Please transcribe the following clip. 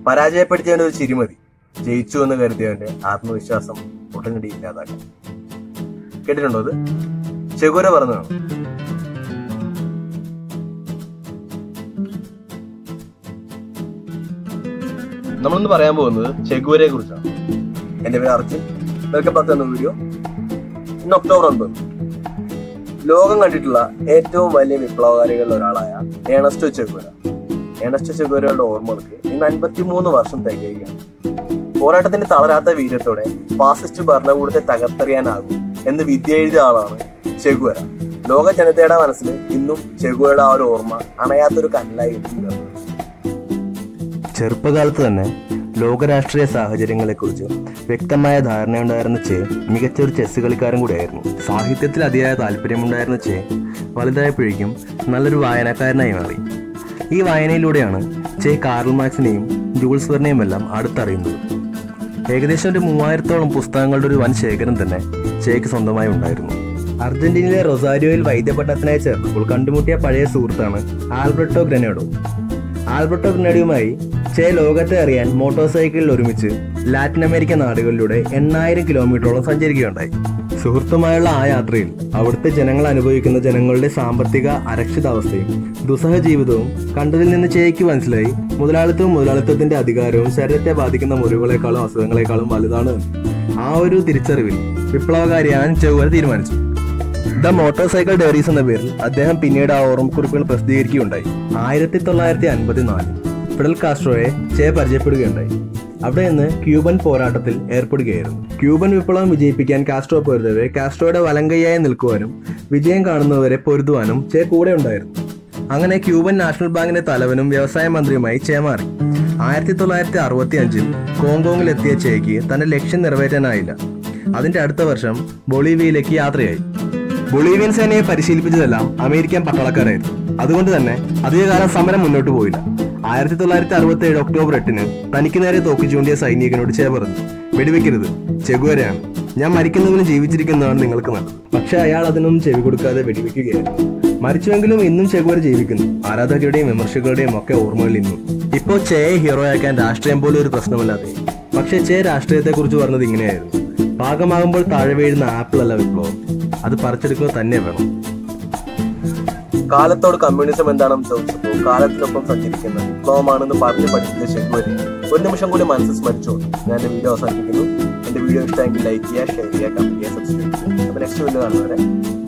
പരാജയപ്പെടുത്തിയവന്റെ ഒരു ചിരിമതി ജയിച്ചു എന്ന് കരുതിയവന്റെ ആത്മവിശ്വാസം ഉടനടി ഇല്ലാതാക്കാം കേട്ടിട്ടുണ്ടോ അത് ചെകുര പറഞ്ഞതാണ് നമ്മളിന്ന് പറയാൻ പോകുന്നത് ചെഗുവരെ കുറിച്ചാണ് എന്റെ പേര് അർജുൻ വെൽക്കം ബാക്ക് എന്ന വീഡിയോ ഇന്ന് ഒക്ടോബർ ഒൻപത് ലോകം കണ്ടിട്ടുള്ള ഏറ്റവും വലിയ വിപ്ലവകാരികളിൽ ഒരാളായ ഏണസ്റ്റോ ചെഗുവര ഏണസ്റ്റോ ചെഗുവരയുടെ ഓർമ്മകൾക്ക് ഇന്ന് അൻപത്തിമൂന്ന് വർഷം തികയുകയാണ് പോരാട്ടത്തിന്റെ തളരാത്ത വീര്യത്തോടെ ഫാസിസ്റ്റ് ഭരണകൂടത്തെ തകർത്തെറിയാനാകും എന്ന് വിദ്യ എഴുതിയ ആളാണ് ചെഗുവര ലോക ജനതയുടെ മനസ്സിൽ ഇന്നും ചെഗുവയുടെ ആ ഒരു ഓർമ്മ അണയാത്തൊരു കനലായി ഇരിക്കുകയാണ് ചെറുപ്പകാലത്ത് തന്നെ ലോകരാഷ്ട്രീയ സാഹചര്യങ്ങളെക്കുറിച്ച് വ്യക്തമായ ധാരണയുണ്ടായിരുന്ന ചെ മികച്ച ഒരു ചെസ് കളിക്കാരൻ കൂടിയായിരുന്നു സാഹിത്യത്തിൽ അതിയായ താല്പര്യമുണ്ടായിരുന്ന ചെ വലുതായപ്പോഴേക്കും നല്ലൊരു വായനക്കാരനായി മാറി ഈ വായനയിലൂടെയാണ് ചെ കാർൽ മാർക്സിനെയും ജൂൾസ് വെർനെയും എല്ലാം അടുത്തറിയുന്നത് ഏകദേശം ഒരു മൂവായിരത്തോളം പുസ്തകങ്ങളുടെ ഒരു വൻ ശേഖരം തന്നെ ചേക്ക് സ്വന്തമായി ഉണ്ടായിരുന്നു അർജന്റീനയിലെ റൊസാരിയോയിൽ വൈദ്യപഠനത്തിനായി ചേർന്നപ്പോൾ കണ്ടുമുട്ടിയ പഴയ സുഹൃത്താണ് ആൽബർട്ടോ ഗ്രനേഡോ ആൽബർട്ടോ ഗ്രനേഡിയുമായി ചെ ലോകത്തെ അറിയാൻ മോട്ടോർ സൈക്കിളിൽ ഒരുമിച്ച് ലാറ്റിൻ അമേരിക്ക നാടുകളിലൂടെ എണ്ണായിരം കിലോമീറ്ററോളം സഞ്ചരിക്കുകയുണ്ടായി സുഹൃത്തുമായുള്ള ആ യാത്രയിൽ അവിടുത്തെ ജനങ്ങൾ അനുഭവിക്കുന്ന ജനങ്ങളുടെ സാമ്പത്തിക അരക്ഷിതാവസ്ഥയും ദുസ്സഹ ജീവിതവും കണ്ടതിൽ നിന്ന് ചേയ്ക്ക് മനസ്സിലായി മുതലാളിത്തവും മുതലാളിത്തത്തിന്റെ അധികാരവും ശരീരത്തെ ബാധിക്കുന്ന മുറിവുകളെക്കാളും അസുഖങ്ങളെക്കാളും വലുതാണ് എന്ന്. ആ ഒരു തിരിച്ചറിവിൽ വിപ്ലവകാരിയാൻ ചെവ്വര തീരുമാനിച്ചു ദ മോട്ടോർ സൈക്കിൾ ഡയറീസ് എന്ന പേരിൽ അദ്ദേഹം പിന്നീട് ആ ഓർമ്മക്കുറിപ്പുകൾ പ്രസിദ്ധീകരിക്കുകയുണ്ടായി ആയിരത്തി തൊള്ളായിരത്തി അൻപത്തിനാലിൽ ഫിഡൽ കാസ്ട്രോയെ ചെ പരിചയപ്പെടുകയുണ്ടായി അവിടെ നിന്ന് ക്യൂബൻ പോരാട്ടത്തിൽ ഏർപ്പെടുകയായിരുന്നു ക്യൂബൻ വിപ്ലവം വിജയിപ്പിക്കാൻ കാസ്ട്രോ പൊരുതവെ കാസ്ട്രോയുടെ വലങ്കയ്യായി നിൽക്കുവാനും വിജയം കാണുന്നവരെ പൊരുതുവാനും ചെ കൂടെ ഉണ്ടായിരുന്നു അങ്ങനെ ക്യൂബൻ നാഷണൽ ബാങ്കിന്റെ തലവനും വ്യവസായ മന്ത്രിയുമായി ചെ മാറി ആയിരത്തി തൊള്ളായിരത്തി അറുപത്തി അഞ്ചിൽ കോങ്കോങ്ങിലെത്തിയ ചേക്ക് തന്റെ ലക്ഷ്യം നിറവേറ്റാനായില്ല അതിന്റെ അടുത്ത വർഷം ബൊളീവിയയിലേക്ക് യാത്രയായി ബൊളീവിയൻ സേനയെ പരിശീലിപ്പിച്ചതെല്ലാം അമേരിക്കൻ പട്ടാളക്കാരായിരുന്നു അതുകൊണ്ട് തന്നെ അധികകാലം സമരം മുന്നോട്ട് പോയില്ല ആയിരത്തി തൊള്ളായിരത്തി അറുപത്തി ഏഴ് ഒക്ടോബർ എട്ടിന് തനിക്ക് നേരെ തോക്ക് ചൂണ്ടിയ സൈനികനോട് ചേ പറഞ്ഞു വെടിവെക്കരുത് ചെഗുവരയാണ് ഞാൻ മരിക്കുന്നവനും ജീവിച്ചിരിക്കുന്നതാണ് നിങ്ങൾക്ക് നല്ലത് പക്ഷെ അയാൾ അതിനൊന്നും ചെവി കൊടുക്കാതെ വെടിവെക്കുകയായിരുന്നു മരിച്ചുവെങ്കിലും ഇന്നും ചെഗുവര ജീവിക്കുന്നു ആരാധകരുടെയും വിമർശകരുടെയും ഒക്കെ ഓർമ്മകൾ ഇന്നും ഇപ്പോൾ ചേയെ ഹീറോയാക്കാൻ രാഷ്ട്രീയം പോലും ഒരു പ്രശ്നമല്ലാതെ പക്ഷേ ചേ രാഷ്ട്രീയത്തെക്കുറിച്ച് പറഞ്ഞത് ഇങ്ങനെയായിരുന്നു പാകമാകുമ്പോൾ താഴെ വീഴുന്ന ആപ്പിൾ അല്ല വിപ്ലവം അത് പറിച്ചെടുക്കുക തന്നെ വേണം കാലത്തോട് കമ്മ്യൂണിസം എന്താണെന്ന് ചോദിച്ചപ്പോൾ കാലത്തിനൊപ്പം സഞ്ചരിക്കുന്ന വിപ്ലവമാണെന്ന് പറഞ്ഞ് പഠിപ്പിച്ച ശരിവരി ഒരു നിമിഷം കൂടി മനസ്സ് സ്മരിച്ചോളൂ ഞാൻ എന്റെ വീഡിയോ അവസാനിപ്പിക്കുന്നു എന്റെ വീഡിയോ ഇഷ്ടമെങ്കിൽ ലൈക്ക് ചെയ്യുക ഷെയർ ചെയ്യുക കമന്റ് ചെയ്യുക സബ്സ്ക്രൈബ് ചെയ്യുക അപ്പൊ നെക്സ്റ്റ് വീഡിയോ കാണുന്നവരെ